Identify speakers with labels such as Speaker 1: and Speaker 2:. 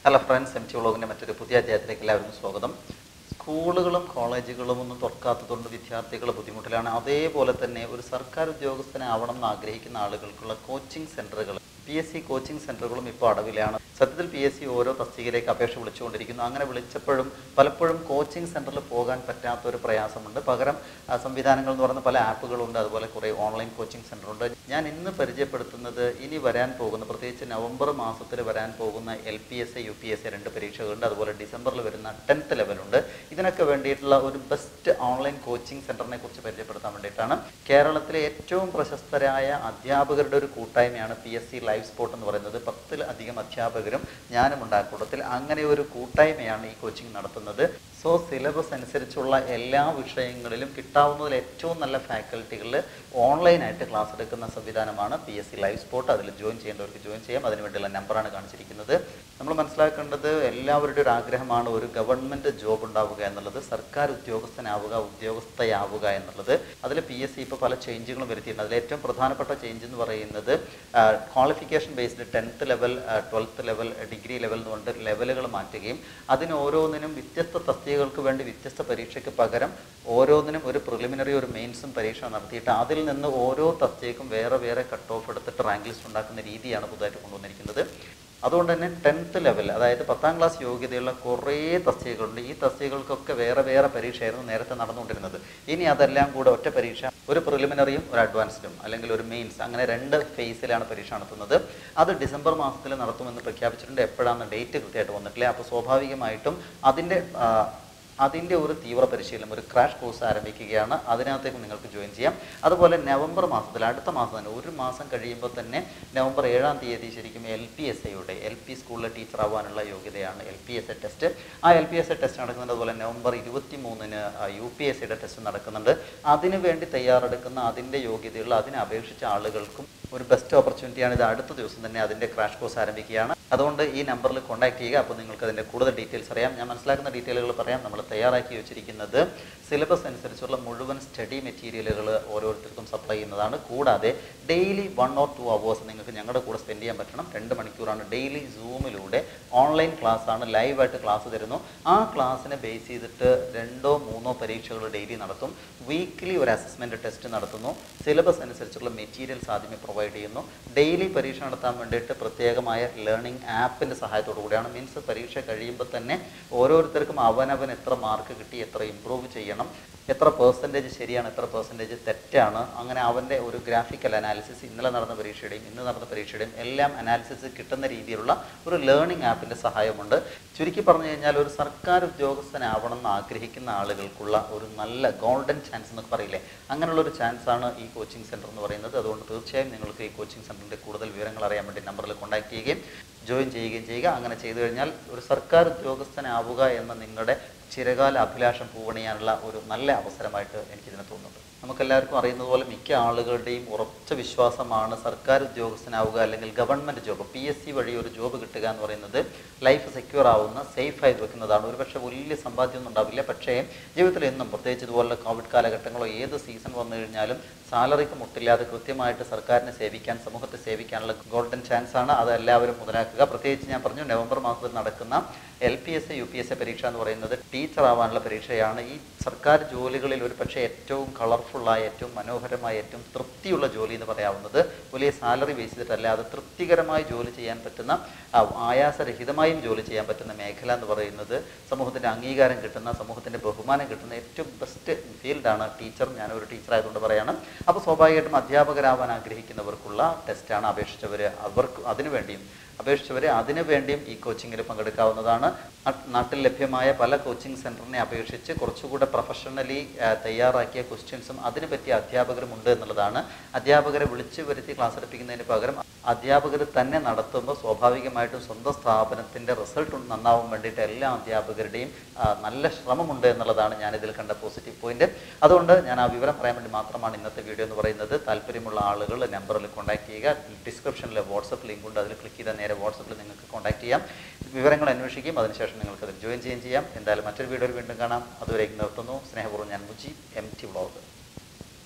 Speaker 1: hello friends M T വ്ളോഗിൻ്റെ മറ്റൊരു പുതിയ അധ്യായത്തിലേക്ക് എല്ലാവർക്കും സ്വാഗതം സ്കൂളുകളും കോളേജുകളും ഒന്നും തുറക്കാത്തതുകൊണ്ട് വിദ്യാർത്ഥികൾ ബുദ്ധിമുട്ടിലാണ് അതേപോലെ തന്നെ ഒരു സർക്കാർ ഉദ്യോഗസ്ഥനാവണം എന്ന് ആഗ്രഹിക്കുന്ന ആളുകൾക്കുള്ള കോച്ചിങ് സെൻറ്ററുകൾ പി എസ് സി കോച്ചിങ് സെൻറ്ററുകളും ഇപ്പോൾ അടവിലാണ് സത്യത്തിൽ പി എസ് സി ഓരോ തസ്തികയിലേക്ക് അപേക്ഷ വിളിച്ചുകൊണ്ടിരിക്കുന്നു അങ്ങനെ വിളിച്ചപ്പോഴും പലപ്പോഴും കോച്ചിങ് സെൻറ്ററിൽ പോകാൻ പറ്റാത്ത ഒരു പ്രയാസമുണ്ട് പകരം ആ, സംവിധാനങ്ങൾ എന്ന് പറയുന്ന പല ആപ്പുകളുണ്ട് അതുപോലെ കുറേ ഓൺലൈൻ കോച്ചിങ് സെൻ്ററുണ്ട് ഞാൻ ഇന്ന് പരിചയപ്പെടുത്തുന്നത് ഇനി വരാൻ പോകുന്ന പ്രത്യേകിച്ച് നവംബർ മാസത്തിൽ വരാൻ പോകുന്ന L P S A U P S A രണ്ട് പരീക്ഷകളുണ്ട് അതുപോലെ ഡിസംബറിൽ വരുന്ന ടെൻത്ത് ലെവലുണ്ട് ഇതിനൊക്കെ വേണ്ടിയിട്ടുള്ള ഒരു ബെസ്റ്റ് ഓൺലൈൻ കോച്ചിങ് സെൻറ്ററിനെ കുറിച്ച് പരിചയപ്പെടുത്താൻ വേണ്ടിയിട്ടാണ് കേരളത്തിലെ ഏറ്റവും പ്രശസ്തരായ അധ്യാപകരുടെ ഒരു കൂട്ടായ്മയാണ് P S C live spot എന്ന് പറയുന്നത് പത്തിൽ അധികം അധ്യാപകരും ഞാനും ഉണ്ട് ആ കൂട്ടത്തിൽ അങ്ങനെ ഒരു കൂട്ടായ്മയാണ് ഈ കോച്ചിങ് നടത്തുന്നത് സോ സിലബസ് അനുസരിച്ചുള്ള എല്ലാ വിഷയങ്ങളിലും കിട്ടാവുന്നതിൽ ഏറ്റവും നല്ല ഫാക്കൽറ്റികളിൽ ഓൺലൈനായിട്ട് ക്ലാസ് എടുക്കുന്ന സംവിധാനമാണ് P S C live spot അതിൽ ജോയിൻ ചെയ്യേണ്ടവർക്ക് ജോയിൻ ചെയ്യാം അതിനുവേണ്ടിയുള്ള നമ്പറാണ് കാണിച്ചിരിക്കുന്നത് നമ്മൾ മനസ്സിലാക്കേണ്ടത് എല്ലാവരുടെ ഒരു ആഗ്രഹമാണ് ഒരു ഗവൺമെൻറ് ജോബ് ഉണ്ടാവുക എന്നുള്ളത് സർക്കാർ ഉദ്യോഗസ്ഥനാവുക ഉദ്യോഗസ്ഥയാവുക എന്നുള്ളത് അതിൽ പി എസ് സി ഇപ്പോൾ പല ചേഞ്ചുകളും വരുത്തിയിട്ടുണ്ട് അതിൽ ഏറ്റവും പ്രധാനപ്പെട്ട ചേഞ്ച് എന്ന് പറയുന്നത് qualification based tenth level twelfth level degree level എന്ന് പറഞ്ഞിട്ട് ലെവലുകൾ മാറ്റുകയും അതിന് ഓരോന്നിനും വ്യത്യസ്ത തസ്തികകൾക്ക് വേണ്ടി വ്യത്യസ്ത പരീക്ഷയ്ക്ക് പകരം ഓരോന്നിനും ഒരു പ്രിലിമിനറി ഒരു മെയിൻസും പരീക്ഷ നടത്തിയിട്ട് അതിൽ നിന്ന് ഓരോ തസ്തികക്കും വേറെ വേറെ കട്ട് ഓഫ് എടുത്തിട്ട് റാങ്ക് ലിസ്റ്റ് ഉണ്ടാക്കുന്ന രീതിയാണ് പുതുതായിട്ട് കൊണ്ടുവന്നിരിക്കുന്നത് അതുകൊണ്ട് തന്നെ ടെൻത്ത് ലെവൽ അതായത് പത്താം ക്ലാസ് യോഗ്യതയുള്ള കുറേ തസ്തികകളുണ്ട് ഈ തസ്തികകൾക്കൊക്കെ വേറെ വേറെ പരീക്ഷയായിരുന്നു നേരത്തെ നടന്നുകൊണ്ടിരുന്നത് ഇനി അതെല്ലാം കൂടെ ഒറ്റ പരീക്ഷ ഒരു പ്രിലിമിനറിയും ഒരു അഡ്വാൻസ്ഡും അല്ലെങ്കിൽ ഒരു മെയിൻസ് അങ്ങനെ രണ്ട് ഫേസിലാണ് പരീക്ഷ നടത്തുന്നത് അത് ഡിസംബർ മാസത്തിൽ നടത്തുമെന്ന് പ്രഖ്യാപിച്ചിട്ടുണ്ട് എപ്പോഴാണ് ഡേറ്റ് കൃത്യമായിട്ട് വന്നിട്ടില്ല അപ്പോൾ സ്വാഭാവികമായിട്ടും അതിൻ്റെ ആ, അതിൻ്റെ ഒരു തീവ്ര പരിശീലനം ഒരു ക്രാഷ് കോഴ്സ് ആരംഭിക്കുകയാണ് അതിനകത്തേക്ക് നിങ്ങൾക്ക് ജോയിൻ ചെയ്യാം അതുപോലെ നവംബർ മാസത്തിൽ അടുത്ത മാസം തന്നെ ഒരു മാസം കഴിയുമ്പോൾ തന്നെ നവംബർ ഏഴാം തീയതി ശരിക്കും എൽ പി എസ് ഐയുടെ എൽ പി സ്കൂളിലെ ടീച്ചർ ആവാനുള്ള യോഗ്യതയാണ് L P S A test ആ L P S A test നടക്കുന്നുണ്ട് അതുപോലെ നവംബർ ഇരുപത്തി മൂന്നിന് യു പി എസ് സിയുടെ ടെസ്റ്റ് നടക്കുന്നുണ്ട് അതിനു വേണ്ടി തയ്യാറെടുക്കുന്ന അതിൻ്റെ യോഗ്യതയുള്ള അതിനെ അപേക്ഷിച്ച ആളുകൾക്കും ഒരു ബെസ്റ്റ് ഓപ്പർച്യൂണിറ്റിയാണ് ഇത് അടുത്ത ദിവസം തന്നെ അതിൻ്റെ ക്രാഷ് കോഴ്സ് ആരംഭിക്കുകയാണ് അതുകൊണ്ട് ഈ നമ്പറിൽ കോൺടാക്ട് ചെയ്യുക അപ്പോൾ നിങ്ങൾക്ക് അതിൻ്റെ കൂടുതൽ ഡീറ്റെയിൽസ് അറിയാം ഞാൻ മനസ്സിലാക്കുന്ന ഡീറ്റെയിലുകൾ പറയാം നമ്മൾ തയ്യാറാക്കി വെച്ചിരിക്കുന്നത് സിലബസ് അനുസരിച്ചുള്ള മുഴുവൻ സ്റ്റഡി മെറ്റീരിയലുകൾ ഓരോരുത്തർക്കും സപ്ലൈ ചെയ്യുന്നതാണ് കൂടാതെ daily one or two hours നിങ്ങൾക്ക് ഞങ്ങളുടെ കൂടെ സ്പെൻഡ് ചെയ്യാൻ പറ്റണം രണ്ട് മണിക്കൂറാണ് ഡെയിലി സൂമിലൂടെ ഓൺലൈൻ ക്ലാസ് ആണ് ലൈവായിട്ട് ക്ലാസ് തരുന്നു ആ ക്ലാസ്സിനെ ബേസ് ചെയ്തിട്ട് രണ്ടോ മൂന്നോ പരീക്ഷകൾ ഡെയിലി നടത്തും വീക്ക്ലി ഒരു അസസ്മെൻറ്റ് ടെസ്റ്റ് നടത്തുന്നു സിലബസ് അനുസരിച്ചുള്ള മെറ്റീരിയൽസ് ആദ്യമേ പ്രൊവൈഡ് ചെയ്യുന്നു ഡെയിലി പരീക്ഷ നടത്താൻ വേണ്ടിയിട്ട് പ്രത്യേകമായ ലേണിംഗ് ആപ്പിൻ്റെ സഹായത്തോടു കൂടിയാണ് മീൻസ് പരീക്ഷ കഴിയുമ്പോൾ തന്നെ ഓരോരുത്തർക്കും അവനവൻ എത്ര മാർക്ക് കിട്ടി എത്ര ഇമ്പ്രൂവ് ചെയ്യണം എത്ര പേഴ്സൻറ്റേജ് ശരിയാണ് എത്ര പേഴ്സൻറ്റേജ് തെറ്റാണ് അങ്ങനെ അവൻ്റെ ഒരു ഗ്രാഫിക്കൽ അനാലിസിസ് ഇന്നലെ നടന്ന പരീക്ഷയുടെയും ഇന്ന് നടന്ന പരീക്ഷയുടെയും എല്ലാം അനാലിസിസ് കിട്ടുന്ന രീതിയിലുള്ള ഒരു ലേണിംഗ് ആപ്പിൻ്റെ സഹായമുണ്ട് ചുരുക്കി പറഞ്ഞു കഴിഞ്ഞാൽ ഒരു സർക്കാർ ഉദ്യോഗസ്ഥനാവണം എന്ന് ആഗ്രഹിക്കുന്ന ആളുകൾക്കുള്ള ഒരു നല്ല ഗോൾഡൻ ചാൻസ് എന്നൊക്കെ പറയില്ലേ അങ്ങനെയുള്ള ഒരു ചാൻസ് ആണ് ഈ കോച്ചിങ് സെൻറ്റർ എന്ന് പറയുന്നത് അതുകൊണ്ട് തീർച്ചയായും നിങ്ങൾക്ക് ഈ കോച്ചിങ് സെൻറ്ററിൻ്റെ കൂടുതൽ വിവരങ്ങൾ അറിയാൻ വേണ്ടി നമ്പറിൽ കോൺടാക്ട് ചെയ്യുകയും ജോയിൻ ചെയ്യുകയും ചെയ്യുക അങ്ങനെ ചെയ്തു കഴിഞ്ഞാൽ ഒരു സർക്കാർ ഉദ്യോഗസ്ഥനാവുക എന്ന നിങ്ങളുടെ ചിരകാല അഭിലാഷം പൂവണിയാനുള്ള ഒരു നല്ല അവസരമായിട്ട് എനിക്കിതിനെ തോന്നുന്നുണ്ട് നമുക്കെല്ലാവർക്കും അറിയുന്നത് പോലെ മിക്ക ആളുകളുടെയും ഉറച്ച വിശ്വാസമാണ് സർക്കാർ ഉദ്യോഗസ്ഥനാവുക അല്ലെങ്കിൽ government job P S C വഴി ഒരു ജോബ് കിട്ടുക എന്ന് പറയുന്നത് ലൈഫ് സെക്യൂർ ആവുന്ന സേഫ് ആയി വെക്കുന്നതാണ് ഒരു പക്ഷേ വലിയ സമ്പാദ്യമൊന്നും ഉണ്ടാവില്ല പക്ഷേ ജീവിതത്തിൽ എന്നും പ്രത്യേകിച്ച് ഇതുപോലുള്ള കോവിഡ് കാലഘട്ടങ്ങളോ ഏത് സീസൺ വന്നു കഴിഞ്ഞാലും സാലറിക്ക് മുട്ടില്ലാതെ കൃത്യമായിട്ട് സർക്കാരിനെ സേവിക്കാൻ സമൂഹത്തെ സേവിക്കാനുള്ള ഗോൾഡൻ ചാൻസ് ആണ് അത് എല്ലാവരും മുതലാക്കുക പ്രത്യേകിച്ച് ഞാൻ പറഞ്ഞു നവംബർ മാസത്തിൽ നടക്കുന്ന L P S U P S A പരീക്ഷ എന്ന് പറയുന്നത് ടീച്ചർ ആവാനുള്ള പരീക്ഷയാണ് ഈ സർക്കാർ ജോലികളിൽ ഒരു പക്ഷേ ഏറ്റവും കളർഫുള്ളായ ഏറ്റവും മനോഹരമായ ഏറ്റവും തൃപ്തിയുള്ള ജോലി എന്ന് പറയാവുന്നത് വലിയ സാലറി ബേസ് ചെയ്തിട്ടല്ല അത് തൃപ്തികരമായി ജോലി ചെയ്യാൻ പറ്റുന്ന ആ, ആയാസരഹിതമായും ജോലി ചെയ്യാൻ പറ്റുന്ന മേഖല എന്ന് പറയുന്നത് സമൂഹത്തിൻ്റെ അംഗീകാരം കിട്ടുന്ന സമൂഹത്തിൻ്റെ ബഹുമാനം കിട്ടുന്ന ഏറ്റവും ബെസ്റ്റ് ഫീൽഡാണ് ടീച്ചർ ഞാനൊരു ടീച്ചർ ആയതുകൊണ്ട് പറയാണ് അപ്പോൾ സ്വാഭാവികമായിട്ടും അധ്യാപകരാവാൻ ആഗ്രഹിക്കുന്നവർക്കുള്ള ടെസ്റ്റാണ് അപേക്ഷിച്ചവർ അവർക്ക് അതിനു വേണ്ടിയും അപേക്ഷിച്ചവർ അതിനു വേണ്ടിയും ഈ കോച്ചിങ്ങിൽ പങ്കെടുക്കാവുന്നതാണ് നാ- നാട്ടിൽ ലഭ്യമായ പല കോച്ചിങ് സെൻറ്ററിനെ അപേക്ഷിച്ച് കുറച്ചുകൂടെ പ്രൊഫഷണലി തയ്യാറാക്കിയ ക്വസ്റ്റ്യൻസും അതിന് പറ്റിയ അധ്യാപകരും ഉണ്ട് എന്നുള്ളതാണ് അധ്യാപകരെ വിളിച്ചു വരുത്തി ക്ലാസ് എടുപ്പിക്കുന്നതിന് പകരം അധ്യാപകർ തന്നെ നടത്തുമ്പോൾ സ്വാഭാവികമായിട്ടും സ്വന്തം സ്ഥാപനത്തിൻ്റെ റിസൾട്ട് നന്നാവാൻ വേണ്ടിയിട്ട് എല്ലാ അധ്യാപകരുടെയും ആ, നല്ല ശ്രമമുണ്ട് എന്നുള്ളതാണ് ഞാനിതിൽ കണ്ട പോസിറ്റീവ് പോയിന്റ് അതുകൊണ്ട് ഞാൻ ആ വിവരം പറയാൻ വേണ്ടി മാത്രമാണ് ഇന്നത്തെ വീഡിയോ എന്ന് പറയുന്നത് താല്പര്യമുള്ള ആളുകൾ നമ്പറിൽ കോൺടാക്ട് ചെയ്യുക ഡിസ്ക്രിപ്ഷനിൽ വാട്സപ്പ് ലിങ്ക് ഉണ്ട് അതിൽ ക്ലിക്ക് ചെയ്താൽ നേരെ വാട്സപ്പിൽ നിങ്ങൾക്ക് കോൺടാക്ട് ചെയ്യാം വിവരങ്ങൾ അന്വേഷിക്കും അതിനുശേഷം നിങ്ങൾക്ക് അതിൽ ജോയിൻ ചെയ്യുകയും ചെയ്യാം എന്തായാലും മറ്റൊരു വീഡിയോയിൽ വീണ്ടും കാണാം അതുവരേക്കും നിർത്തുന്നു സ്നേഹപൂർവ്വം ഞാൻ മുജി എം ടി വ്ളോഗ്